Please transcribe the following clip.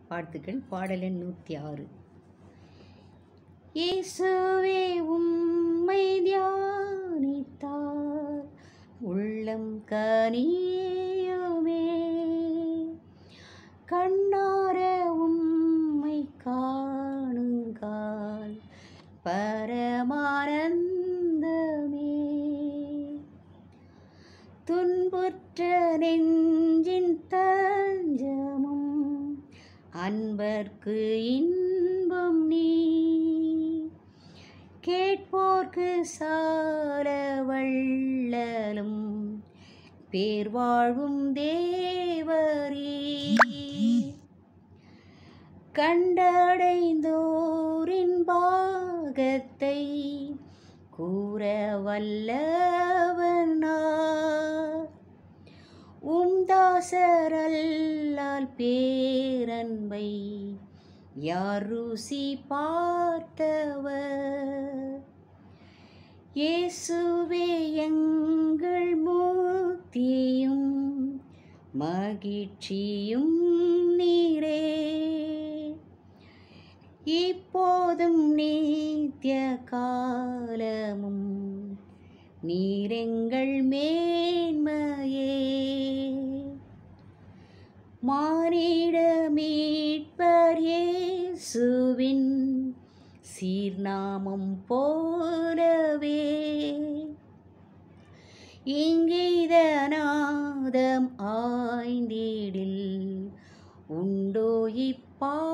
வாழ்த்துக்கள் பாடல் எண் நூற்றி ஆறு இயேசுவே உம்மை தியானித்தார் உள்ளம் கனியுமே கண்ணார உம்மை காணுங்கால் பரமானந்தமே துன்புற்ற நெஞ்சின் தஞ்சமும் அன்பர்க்கு இன்பம் நீ கேட்போர்க்கு சார வள்ளலும் பேர் வாழும் தேவரே கண்டடைந்தோரின் பாகத்தை கூற வல்லவனார் உம் தாசரல்லால் பேரன்பை யார் ருசி பார்த்தவர் இயேசுவே எங்கள் முக்தியும் மகிழ்ச்சியும் நீரே இப்போதும் நீத்திய காலமும் நீரெங்கள் மேன்மையே மானிட மீட்பர் இயேசுவின் சீர்நாமம் போலவே இங்கீதநாதம் ஆய்ந்திடில் உண்டோ இப்பாடலே